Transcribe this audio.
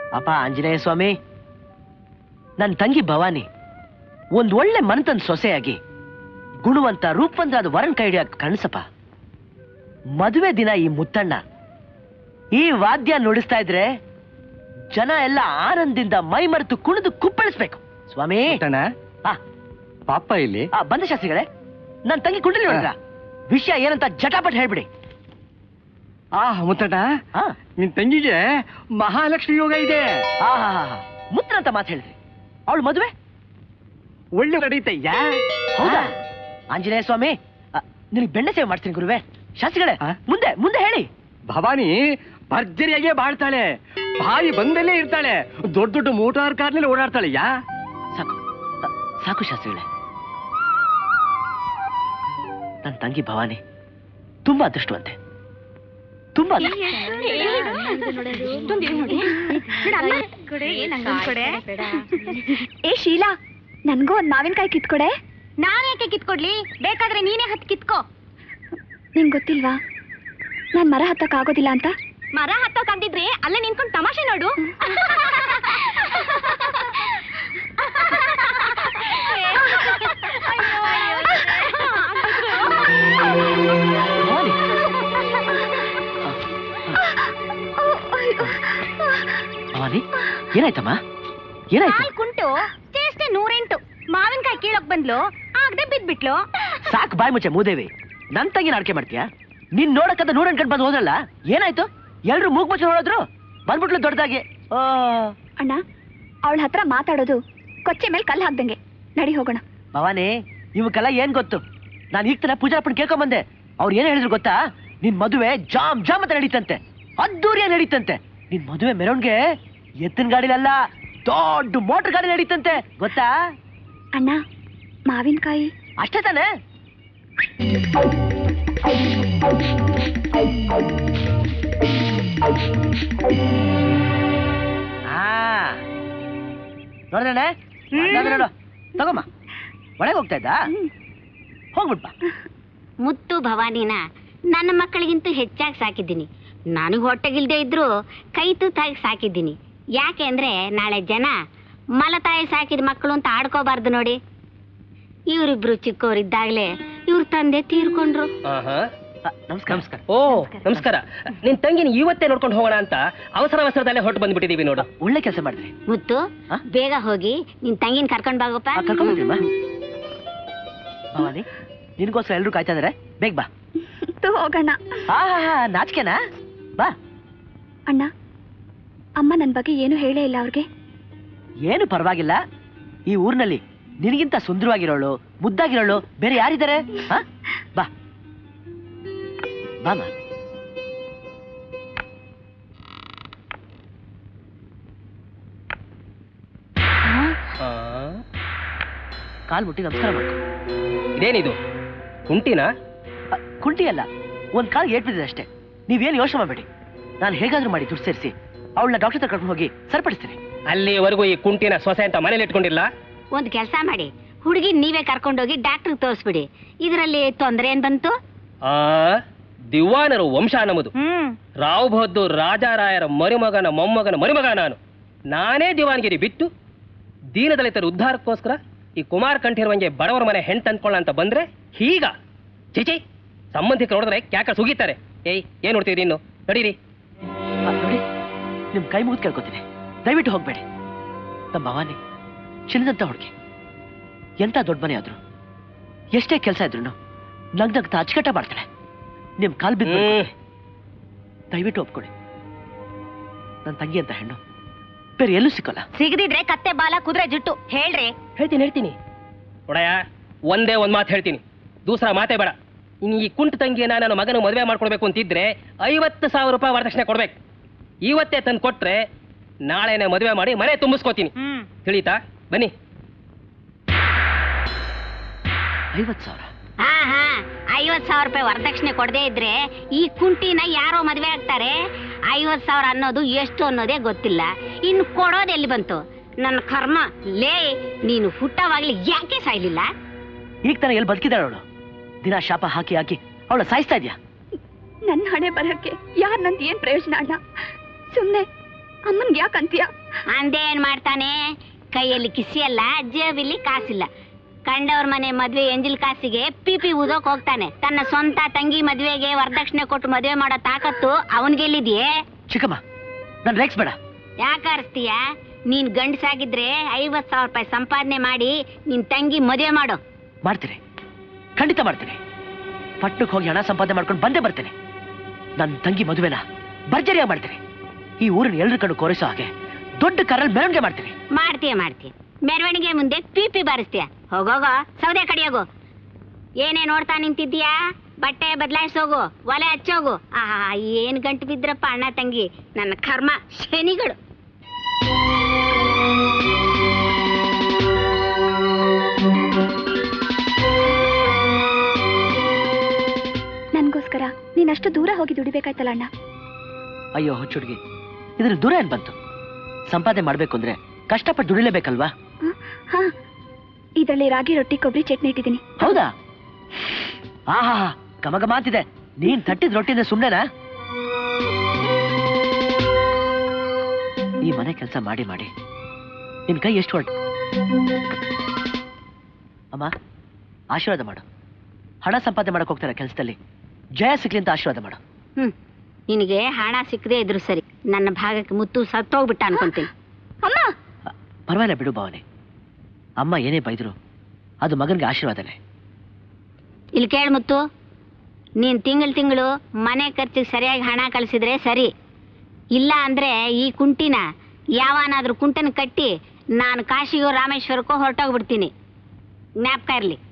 ಅಪ್ಪ ಆಂಜನೇಯ ಸ್ವಾಮಿ ನನ್ನ ತಂಗಿ ಭವಾನಿ ಒಂದ್ ಒಳ್ಳೆ ಮನತನ್ ಸೊಸೆಯಾಗಿ ಗುಣವಂತ ರೂಪವಂತರಾದ ವರನ್ ಕೈ ಹಿಡಿಯಕ್ ಕಣ್ಸಪ್ಪ ಮದುವೆ ದಿನ ಈ ಮುತ್ತಣ್ಣ ಈ ವಾದ್ಯ ನುಡಿಸ್ತಾ ಇದ್ರೆ ಜನ ಎಲ್ಲ ಆನಂದಿಂದ ಮೈ ಮರೆತು ಕುಣಿದು ಕುಪ್ಪಳಿಸ್ಬೇಕು ಸ್ವಾಮಿ ಮುತ್ತಣ್ಣ ಆ, ಪಾಪ ಇಲ್ಲಿ ಆ, ಬಂದ ಶಾಸ್ತ್ರಿಗಳೇ ನನ್ನ ತಂಗಿ ಕುಂಡಲಿ ನೋಡಿದ್ರ ವಿಷಯ ಏನಂತ ಜಟಾಪಟ್ ಹೇಳ್ಬಿಡಿ ಆ ಮುತ್ತಣ್ಣ ಹಾ ನಿನ್ ತಂಗಿಗೆ ಮಹಾಲಕ್ಷ್ಮಿ ಯೋಗ ಇದೆ ಮುತ್ರ ಅಂತ ಮಾತು ಹೇಳಿದ್ರಿ ಅವಳು ಮದುವೆ ಒಳ್ಳೆ ನಡೀತಯ್ಯ ಹೌದಾ ಆಂಜನೇಯ ಸ್ವಾಮಿ ನಿನಗೆ ಬೆಣ್ಣೆ ಸೇವೆ ಮಾಡ್ತೀನಿ ಗುರುವೆ ಶಾಸ್ತ್ರಿಗಳೇ ಆ? ಮುಂದೆ ಮುಂದೆ ಹೇಳಿ ಭವಾನಿ ಭರ್ಜರಿಯಾಗೆ ಬಾಳ್ತಾಳೆ ಬಾಯಿ ಬಂದಲ್ಲೇ ಇರ್ತಾಳೆ ದೊಡ್ಡ ದೊಡ್ಡ ಮೋಟಾರ್ ಕಾರ್ನಲ್ಲಿ ಓಡಾಡ್ತಾಳೆ ಯಾ ಸಾಕು ಅ, ಸಾಕು ಶಾಸ್ತ್ರಿಗಳೇ ನನ್ನ ತಂಗಿ ಭವಾನಿ ತುಂಬಾ ಅದೃಷ್ಟವಂತೆ ತುಂಬಾ ಅದೃಷ್ಟ- ಏ ಶೀಲಾ ನನ್ಗೂ ಒಂದ್ ಮಾವಿನಕಾಯಿ ಕಿತ್ಕೊಡೆ ನಾನೇಕೆ ಕಿತ್ಕೊಡ್ಲಿ ಬೇಕಾದ್ರೆ ನೀನೇ ಹತ್ ಕಿತ್ಕೋ ನಿಂಗ್ ಗೊತ್ತಿಲ್ವಾ ನಾನ್ ಮರ ಹತ್ತಕ್ ಆಗೋದಿಲ್ಲ ಅಂತ ಮರ ಹತ್ತೋಕ್ ಅಂದಿದ್ರೆ ಅಲ್ಲೇ ನಿಂತ್ಕೊಂಡು ತಮಾಷೆ ನೋಡು ಭವಾನಿ ಭವಾನಿ ಏನಾಯ್ತಮ್ಮ ಏನಾಯ್ತು ಕಾಲ್ ಕುಂಟು ಚೇಷ್ಟೆ ನೂರೆಂಟು ಮಾವಿನಕಾಯಿ ಕೀಳಕ್ ಬಂದ್ಲು ಆಗದೆ ಬಿದ್ಬಿಟ್ಲು ಸಾಕು ಬಾಯ್ ಮುಚ್ಚೆ ಮೂದೇವಿ ನನ್ ತಂಗಿ ನಾಡ್ಕೆ ಮಾಡ್ತೀಯಾ ನೀನ್ ನೋಡಕ್ಕಂತ ನೂರನ್ ಕಟ್ ಬಂದು ಹೋದ್ರಲ್ಲ ಏನಾಯ್ತು ಎಲ್ರು ಮೂಗ್ ಮುಚ್ಚಿ ನೋಡಿದ್ರು ಬಂದ್ಬಿಟ್ಲು ದೊಡ್ಡದಾಗಿ ಆ, ಅಣ್ಣ ಅವಳ ಹತ್ರ ಮಾತಾಡೋದು ಕೊಚ್ಚೆ ಮೇಲೆ ಕಲ್ಲು ಹಾಕ್ದಂಗೆ ನಡಿ ಹೋಗೋಣ ಭವಾನಿ ಇವಕ್ಕೆಲ್ಲ ಏನ್ ಗೊತ್ತು ನಾನು ಈಗ ತಾನೆ ಪೂಜಾಪಣ ಕೇಳ್ಕೊಂಡ್ ಬಂದೆ ಅವ್ರು ಏನ್ ಹೇಳಿದ್ರು ಗೊತ್ತಾ ನಿನ್ ಮದುವೆ ಜಾಮ್ ಜಾಮ್ ಅಂತ ನಡೀತಂತೆ ಅದ್ದೂರಿಯಾಗಿ ನಡೀತಂತೆ ನಿನ್ ಮದುವೆ ಮೆರವಣಿಗೆ ಎತ್ತಿನ ಗಾಡಿಲಲ್ಲ ದೊಡ್ಡ ಮೋಟರ್ ಗಾಡಿ ನಡೀತಂತೆ ಗೊತ್ತಾ ಅಣ್ಣ ಮಾವಿನಕಾಯಿ ಅಷ್ಟೇ ತಾನೆ ಆ ನೋಡ್ದಣ್ಣ ನೋಡು ತಗೊಮ್ಮ ಒಳಗೆ ಹೋಗ್ತಾ ಇದ್ದ ಹೋಗ್ಬಿಟ್ ಬಾ ಮುತ್ತು ಭವಾನಿನ ನನ್ನ ಮಕ್ಕಳಿಗಿಂತೂ ಹೆಚ್ಚಾಗಿ ಸಾಕಿದ್ದೀನಿ ನನಗೆ ಹೊಟ್ಟೆಗಿಲ್ದೇ ಇದ್ರು ಕೈ ತುತ್ತಾಗಿ ಸಾಕಿದ್ದೀನಿ ಯಾಕೆ ಅಂದ್ರೆ ನಾಳೆ ಜನ ಮಲತಾಯಿ ಸಾಕಿದ ಮಕ್ಕಳು ಅಂತ ಆಡ್ಕೋಬಾರ್ದು ನೋಡಿ ಇವರಿಬ್ರು ಚಿಕ್ಕವರಿದ್ದಾಗಲೇ ಇವ್ರ ತಂದೆ ತೀರ್ಕೊಂಡ್ರು ಆ, ನಮಸ್ಕಾರ ನಮಸ್ಕಾರ ಓ ನಮಸ್ಕಾರ ನಿನ್ ತಂಗಿನ ಇವತ್ತೇ ನೋಡ್ಕೊಂಡು ಹೋಗೋಣ ಅಂತ ಅವಸರ ಅವಸರದಲ್ಲೇ ಹೊಟ್ಟು ಬಂದ್ಬಿಟ್ಟಿದೀವಿ ನೋಡು ಒಳ್ಳೆ ಕೆಲಸ ಮಾಡಿದ್ರಿ ಮುತ್ತು ಆ? ಬೇಗ ಹೋಗಿ ನಿನ್ ತಂಗಿನ ಕರ್ಕೊಂಡ್ ಬಾಗಪ್ಪ ಆ, ಕರ್ಕೊಂಡ್ ಬರ್ತೀನಮ್ಮ. ಭವಾನಿ ನಿನ್ಗೋಸ್ಕರ ಎಲ್ರು ಕಾಯ್ತಾ ಇದಾರೆ ಬೇಗ ಬಾ ತು ಹೋಗೋಣ ಆ ನಾಚಿಕೆನಾ ಬಾ ಅಣ್ಣ ಅಮ್ಮ ನನ್ ಬಗ್ಗೆ ಏನು ಹೇಳೇ ಇಲ್ಲ ಅವ್ರಿಗೆ ಏನು ಪರವಾಗಿಲ್ಲ ಈ ಊರಿನಲ್ಲಿ ನಿನಗಿಂತ ಸುಂದರವಾಗಿರೋಳು ಮುದ್ದಾಗಿರೋಳು ಬೇರೆ ಯಾರಿದ್ದಾರೆ ಆ? ಬಾ ಬಾಮ ಕಾಲ್ ಮುಟ್ಟಿ ನಮಸ್ಕಾರ ಮಾಡ್ಕೊ ಇದೇನಿದು ಕುಂಟಿನ ಅ, ಕುಂಟಿ ಅಲ್ಲ ಒಂದ್ ಕಾಲ್ ಏಟ್ ಬಿದ್ದಿದೆ ಅಷ್ಟೇ ನೀವೇನು ಯೋಚನೆ ಮಾಡಬೇಡಿ ನಾನು ಹೇಗಾದ್ರೂ ಮಾಡಿ ದುಡ್ಡು ಸೇರಿಸಿ ಅವಳನ್ನ ಡಾಕ್ಟರ್ ಹತ್ರ ಕರ್ಕೊಂಡು ಹೋಗಿ ಸರಿಪಡಿಸ್ತೀನಿ ಅಲ್ಲಿವರೆಗೂ ಈ ಕುಂಟಿನ ಸೊಸೆ ಅಂತ ಮನೇಲಿ ಇಟ್ಕೊಂಡಿಲ್ಲ ಒಂದ್ ಕೆಲಸ ಮಾಡಿ ಹುಡುಗಿ ನೀವೇ ಕರ್ಕೊಂಡೋಗಿ ಡಾಕ್ಟರ್ ತೋರಿಸ್ಬಿಡಿ ಇದರಲ್ಲಿ ತೊಂದರೆ ಏನ್ ಬಂತು ಆ ದಿವಾನರು ವಂಶ ನಮ್ಮದು ಹ್ಮ್ ರಾವ್ ಬಹದ್ದೂರ್ ರಾಜಾರಾಯರ ಮರಿಮಗನ ಮೊಮ್ಮಗನ ಮರಿಮಗ ನಾನು ನಾನೇ ದಿವಾನಗಿರಿ ಬಿಟ್ಟು ದೀನದಲಿತರ ಉದ್ಧಾರಕ್ಕೋಸ್ಕರ ಈ ಕುಮಾರ್ ಕಂಠಿರುವಂಗೆ ಬಡವರ ಮನೆ ಹೆಣ್ ತಂದ್ಕೊಳ್ಳ ಅಂತ ಬಂದ್ರೆ ಹೀಗ ಚಿಚಿ ಸಂಬಂಧಿಕರು ನೋಡಿದ್ರೆ ಕ್ಯಾಕ ಸುಗಿತಾರೆ ಏಯ್ ಏನ್ ನೋಡ್ತೀರಿ ಇನ್ನು ನಡೀರಿ ಆ, ನೋಡಿ ನಿಮ್ ಕೈ ಮುಗಿದು ಕೇಳ್ಕೊತೀನಿ ದಯವಿಟ್ಟು ಹೋಗ್ಬೇಡಿ ನಮ್ಮ ಭವಾನಿ ಚಿನ್ನದಂತ ಹುಡುಗಿ ಎಂತ ದೊಡ್ಡ ಮನೆ ಆದ್ರು ಎಷ್ಟೇ ಕೆಲಸ ಇದ್ರು ನಗ್ನಗ್ತ ಅಚ್ಚುಕಟ್ಟ ಮಾಡ್ತಾಳೆ ನಿಮ್ ಕಾಲ್ ಬಿದ್ದು ಹ್ಮ್. ದಯವಿಟ್ಟು ಒಪ್ಕೊಳ್ಳಿ ನನ್ನ ತಂಗಿ ಅಂತ ಹೆಣ್ಣು ಬೇರೆ ಎಲ್ಲೂ ಸಿಕ್ಕಲ್ಲ ಸಿಗದಿದ್ರೆ ಕತ್ತೆ ಬಾಲ ಕುದುರೆ ಜುಟ್ಟು ಹೇಳ್ರಿ ಹೇಳ್ತೀನಿ ಹೇಳ್ತೀನಿ ಒಡೆಯ ಒಂದೇ ಒಂದ್ ಮಾತು ಹೇಳ್ತೀನಿ ದೂಸರ ಮಾತೇ ಬೇಡ ಇನ್ನು ಈ ಕುಂಟ ತಂಗಿಯನ್ನ ನನ್ನ ಮಗನ ಮದುವೆ ಮಾಡ್ಕೊಡ್ಬೇಕು ಅಂತಿದ್ರೆ ಐವತ್ತು ಸಾವಿರ ರೂಪಾಯಿ ವರದಕ್ಷಿಣೆ ಕೊಡ್ಬೇಕು ಇವತ್ತೇ ತಂದು ಕೊಟ್ರೆ ನಾಳೆನೆ ಮದುವೆ ಮಾಡಿ ಮನೆ ತುಂಬಿಸ್ಕೋತೀನಿ ಹ್ಮ್ ತಿಳಿತಾ ಬನ್ನಿ ಐವತ್ ಸಾವಿರ ಹಾ ಹಾ ಐವತ್ ಸಾವಿರ ರೂಪಾಯಿ ವರದಕ್ಷಿಣೆ ಕೊಡದೇ ಇದ್ರೆ ಈ ಕುಂಟಿನ ಯಾರೋ ಮದ್ವೆ ಆಗ್ತಾರೆ ಐವತ್ ಸಾವಿರ ಅನ್ನೋದು ಎಷ್ಟು ಅನ್ನೋದೇ ಗೊತ್ತಿಲ್ಲ ಇನ್ನು ಕೊಡೋದು ಎಲ್ಲಿ ಬಂತು ನನ್ನ ಕರ್ಮ ಲೇ ನೀನು ಹುಟ್ಟವಾಗ್ಲಿ ಯಾಕೆ ಸಾಯ್ಲಿಲ್ಲ ಈಗ ತಾನೇ ಎಲ್ಲಿ ಬದುಕಿದಾಳೆ ಅವಳು ದಿನ ಶಾಪ ಹಾಕಿ ಹಾಕಿ ಅವಳ ಸಾಯಿಸ್ತಾ ಇದ್ಯಾ ನನ್ನ ಹಣೆ ಬರಕ್ಕೆ ಯಾರ್ ನಂದ್ ಏನ್ ಪ್ರಯೋಜನ ಅಣ್ಣ ಸುಮ್ನೆ ಅಮ್ಮನ್ಗೆ ಯಾಕಂತೀಯ ಅಂದೇ ಏನ್ ಮಾಡ್ತಾನೆ ಕೈಯಲ್ಲಿ ಕಿಸಿಯಲ್ಲ ಜೇಬಿಲಿ ಕಾಸಿಲ್ಲ ಕಂಡವ್ರ ಮನೆ ಮದ್ವೆ ಎಂಜಿಲ್ ಕಾಸಿಗೆ ಪಿಪಿ ಊದೋಕ್ ಹೋಗ್ತಾನೆ ತನ್ನ ಸ್ವಂತ ತಂಗಿ ಮದ್ವೆಗೆ ವರದಕ್ಷಿಣೆ ಕೊಟ್ಟು ಮದ್ವೆ ಮಾಡೋ ತಾಕತ್ತು ಅವನ್ಗೆಲ್ಲಿದ್ಯೆ ಚಿಕ್ಕಮ್ಮ ನನ್ ರೇಕ್ಸ್ ಬೇಡ ಯಾಕೆ ಅರ್ಸ್ತೀಯ ನೀನ್ ಗಂಡಸಾಗಿದ್ರೆ ಐವತ್ ಸಾವಿರ ರೂಪಾಯಿ ಸಂಪಾದನೆ ಮಾಡಿ ನಿನ್ ತಂಗಿ ಮದ್ವೆ ಮಾಡು ಮಾಡ್ತೀನಿ ಖಂಡಿತ ಮಾಡ್ತೀನಿ ಪಟ್ಟಣಕ್ಕೆ ಹೋಗಿ ಹಣ ಸಂಪಾದನೆ ಮಾಡ್ಕೊಂಡು ಬಂದೇ ಬರ್ತೇನೆ ನನ್ನ ತಂಗಿ ಮದುವೆನ ಭರ್ಜರಿಯಾಗಿ ಮಾಡ್ತೀನಿ ಈ ಊರಿನ ಎಲ್ರ ಕಣ್ಣು ಕೋರಿಸೋ ಹಾಗೆ ದೊಡ್ಡ ಕಾರಲ್ಲಿ ಮೆರವಣಿಗೆ ಮಾಡ್ತೀನಿ ಮಾಡ್ತೀಯ ಮಾಡ್ತೀಯ ಮೆರವಣಿಗೆ ಮುಂದೆ ಪಿಪಿ ಬಾರಿಸ್ತೀಯ ಹೋಗೋಗೋ ಸೌದೆ ಕಡಿಯೋಗು ಏನೇ ನೋಡ್ತಾ ನಿಂತಿದ್ದೀಯಾ ಬಟ್ಟೆ ಬದಲಾಯಿಸೋಗು ಒಲೆ ಹಚ್ಚೋಗು ಆ ಏನ್ ಗಂಟು ಬಿದ್ರಪ್ಪ ಅಣ್ಣ ತಂಗಿ ನನ್ನ ಕರ್ಮ ಶನಿಗಳು ನನ್ಗೋಸ್ಕರ ನೀನಷ್ಟು ದೂರ ಹೋಗಿ ದುಡಿಬೇಕಾಯ್ತಲ್ಲ ಅಣ್ಣ ಅಯ್ಯೋ ಹುಚ್ಚುಡ್ಗಿ ಇದ್ರ ದೂರ ಏನ್ ಬಂತು ಸಂಪಾದನೆ ಮಾಡ್ಬೇಕು ಅಂದ್ರೆ ಕಷ್ಟಪಟ್ಟು ದುಡಿಲೇಬೇಕಲ್ವಾ ಹ? ಹಾ ಇದರಲ್ಲಿ ರಾಗಿ ರೊಟ್ಟಿ ಕೊಬ್ಬರಿ ಚಟ್ನಿ ಇಟ್ಟಿದ್ದೀನಿ ಹೌದಾ ಆಹಾ ಗಮ ಗಮ ಅಂತಿದೆ ನೀನ್ ತಟ್ಟಿದ ರೊಟ್ಟಿಯಿಂದ ಸುಮ್ನೆನಾ ಈ ಮನೆ ಕೆಲಸ ಮಾಡಿ ಮಾಡಿ ನಿನ್ ಕೈ ಎಷ್ಟು ಹೊರಟು ಅಮ್ಮ ಆಶೀರ್ವಾದ ಮಾಡು ಹಣ ಸಂಪಾದನೆ ಮಾಡಕ್ ಹೋಗ್ತಾರೆ ಕೆಲಸದಲ್ಲಿ ಜಯ ಸಿಗ್ಲಿ ಅಂತ ಆಶೀರ್ವಾದ ಮಾಡು ಹ್ಮ್ ನಿನಗೆ ಹಣ ಸಿಕ್ಕದೇ ಇದ್ರು ಸರಿ ನನ್ನ ಭಾಗಕ್ಕೆ ಮುತ್ತು ಸತ್ತೋಗ್ಬಿಟ್ಟ ಅನ್ಕೊಂತೀನಿ ಅಮ್ಮ ಅ, ಪರವಾಗಿಲ್ಲ ಬಿಡು ಭಾವನೆ ಅಮ್ಮ ಏನೇ ಬೈದ್ರು ಅದು ಮಗನ್ಗೆ ಆಶೀರ್ವಾದನೆ ಇಲ್ಲಿ ಕೇಳು ಮುತ್ತು ನೀನ್ ತಿಂಗಳು ತಿಂಗಳು ಮನೆ ಖರ್ಚಿಗೆ ಸರಿಯಾಗಿ ಹಣ ಕಳಿಸಿದ್ರೆ ಸರಿ ಇಲ್ಲ ಅಂದ್ರೆ ಈ ಕುಂಟಿನ ಯಾವನಾದ್ರೂ ಕುಂಟನ ಕಟ್ಟಿ ನಾನು ಕಾಶಿಗೋ ರಾಮೇಶ್ವರಕ್ಕೋ ಹೊರಟೋಗ್ಬಿಡ್ತೀನಿ ಜ್ಞಾಪಕ ಇರ್ಲಿ